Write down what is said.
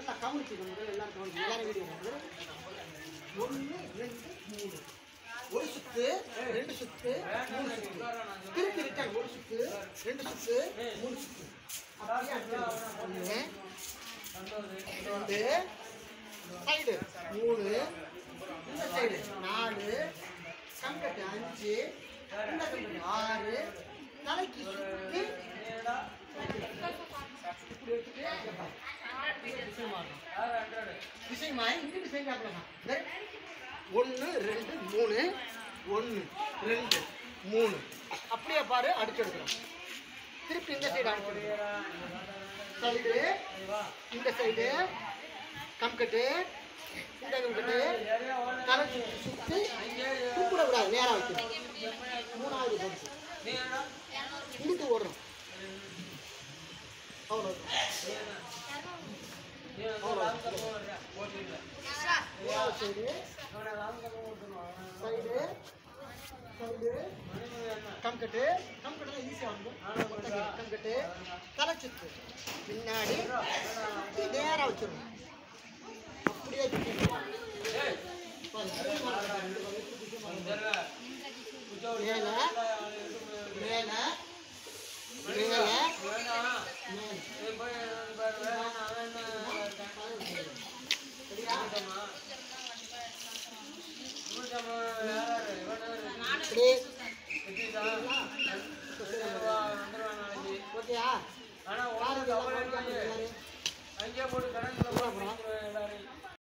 நல்லா கவனிச்சுக்கணும் முதல்ல எல்லாரும் கவனிச்சு எல்லாரும் வீடியோ ஒன்று ரெண்டு மூணு ஒரு சுத்து ரெண்டு சுத்து மூணு சுத்து திருப்பி ரிட்டர்ன் ஒரு சுத்து ரெண்டு சுத்து மூணு சுத்து அப்படியே அடுத்தது. ஒன்று ரெண்டு சைடு மூணு இந்த சைடு நாலு கம்பெட்டு அஞ்சு இந்த கம்பெட்டு ஆறு தலைக்கு சுத்தி இப்படி எடுத்துட்டு இங்க பாரு. திசை மாறணும். திசை மாறி இங்க திசை காட்டலாம் ஒன்று ரெண்டு மூணு ஒன்று ரெண்டு மூணு அப்படியே பாரு அடிச்சு எடுக்கிறோம் திருப்பி இந்த சைடு அடிச்சு எடுக்கிறோம் சைடு இந்த சைடு கம்கட்டு இந்த கம்கட்டு கரை சுத்தி சுத்தி கூப்பிட கூடாது நேரா வைக்கணும் மூணாவது பொறுத்து இங்கிட்டு ஓடுறோம் அவ்வளோ சைடு சைடு சைடு கம்கட்டு கம்கட்டு தான் ஈஸியாக வந்து கம்கட்டு தலை சுத்து பின்னாடி சுத்தி நேராக வச்சிடணும் அப்படியே சுத்தி பாரு, சுத்தி மாட்டணும். ரெண்டு பக்கம் சுத்தி மாட்டணும். மேலே மேலே மேலே சரியா இப்படி ஓகேயா ஆனா பாருங்க, எல்லாரும் பாருங்க, எல்லாரும். அங்கே போட்டு கடன்ல போட்டு எல்லாரும்